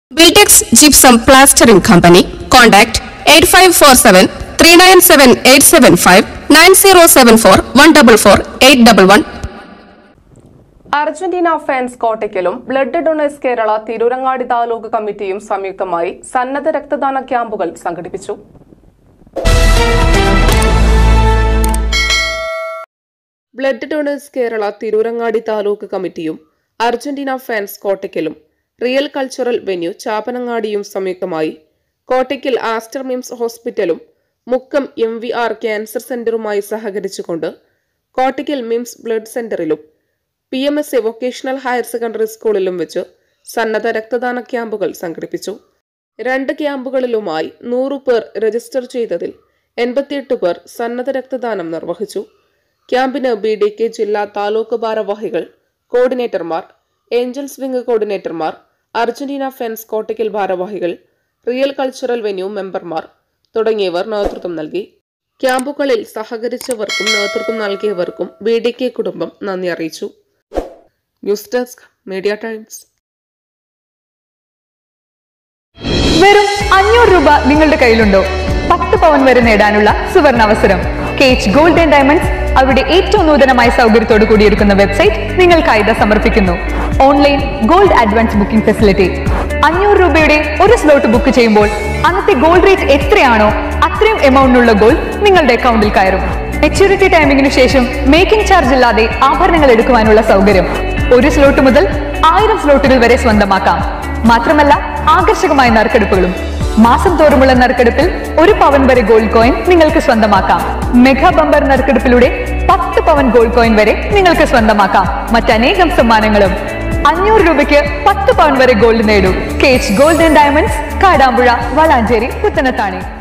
Biltex Gypsum Plastering Company. Contact 8547 397 875 9074 144 811. Argentina fans കോട്ടയ്ക്കലും blood donors Kerala Tirurangadi taluk കമ്മിറ്റിയും സംയുക്തമായി സന്നദ്ധ രക്തദാന ക്യാമ്പുകൾ സംഘടിപ്പിച്ചു ബ്ലഡ് ഡൊണേഴ്സ് കേരള തിരൂരങ്ങാടി താലൂക്ക് കമ്മിറ്റിയും അർജന്റീന ഫാൻസ് കോട്ടയ്ക്കലും റിയൽ കൾച്ചറൽ വെന്യൂ ചാപ്പനങ്ങാടിയും സംയുക്തമായി കോട്ടയ്ക്കൽ ആസ്റ്റർ മിംസ് ഹോസ്പിറ്റലും Mukkam M V R cancer സെന്ററുമായി സഹകരിച്ചുകൊണ്ട് കോട്ടയ്ക്കൽ മിംസ് ബ്ലഡ് സെന്ററിലും P M S A vocational higher secondary സ്കൂളിലും വെച്ച് സന്നദ്ധ രക്തദാന ക്യാമ്പുകൾ സംഘടിപ്പിച്ചു രണ്ട് ക്യാമ്പുകളിലുമായി നൂറു പേർ രജിസ്റ്റർ ചെയ്തതിൽ എൺപത്തിയെട്ട് പേർ സന്നദ്ധ രക്തദാനം നിർവഹിച്ചു ക്യാമ്പിന് ബി ഡി കെ ജില്ലാ താലൂക്ക് ഭാരവാഹികൾ കോർഡിനേറ്റർമാർ ഏഞ്ചൽസ് വിംഗ് കോർഡിനേറ്റർമാർ അർജന്റീന ഫെൻസ് കോട്ടയ്ക്കൽ ഭാരവാഹികൾ റിയൽ കൾച്ചറൽ വെന്യൂ മെമ്പർമാർ തുടങ്ങിയവർ നേതൃത്വം നൽകി ക്യാമ്പുകളിൽ സഹകരിച്ചവർക്കും നേതൃത്വം നൽകിയവർക്കും ബി ഡി കെ കുടുംബം നന്ദി അറിയിച്ചു ന്യൂസ് ഡെസ്ക് മീഡിയ ടൈംസ് വെറും അഞ്ഞൂറ് രൂപ നിങ്ങളുടെ കയ്യിലുണ്ടോ പത്ത് പവൻ വരെ നേടാനുള്ള സുവർണ അവസരം കേച്ച് ഗോൾഡ് ആൻഡ് ഡയമണ്ട്സ് അവരുടെ ഏറ്റവും നൂതനമായ സൗകര്യത്തോടു കൂടിയിരിക്കുന്ന വെബ്സൈറ്റ് നിങ്ങൾക്കായി ഇതാ സമർപ്പിക്കുന്നു online gold advance booking facility അഞ്ഞൂറ് രൂപയുടെ ഒരു സ്ലോട്ട് ബുക്ക് ചെയ്യുമ്പോൾ അന്നത്തെ ഗോൾഡ് റേറ്റ് എത്രയാണോ അത്രയും എമൗണ്ടിനുള്ള ഗോൾഡ് നിങ്ങളുടെ അക്കൗണ്ടിൽ കയറും മെച്യൂരിറ്റി ടൈമിംഗിന് ശേഷം മേക്കിംഗ് ചാർജ് ഇല്ലാതെ ആഭരണങ്ങൾ എടുക്കുവാനുള്ള സൗകര്യം ഒരു സ്ലോട്ട് മുതൽ ആയിരം സ്ലോട്ടുകൾ വരെ സ്വന്തമാക്കാം മാത്രമല്ല ആകർഷകമായ നറുക്കെടുപ്പുകളും മാസം തോറുമുള്ള നറുക്കെടുപ്പിൽ ഒരു പവൻ വരെ ഗോൾഡ് കോയിൻ നിങ്ങൾക്ക് സ്വന്തമാക്കാം മെഗാ ബമ്പർ നറുക്കെടുപ്പിലൂടെ പത്ത് പവൻ ഗോൾഡ് കോയിൻ വരെ നിങ്ങൾക്ക് സ്വന്തമാക്കാം മറ്റനേകം സമ്മാനങ്ങളും അഞ്ഞൂറ് രൂപയ്ക്ക് പത്ത് പവൻ വരെ ഗോൾഡ് നേടൂ കേച്ച് gold and diamonds Kadampuzha Valanchery Puthanathani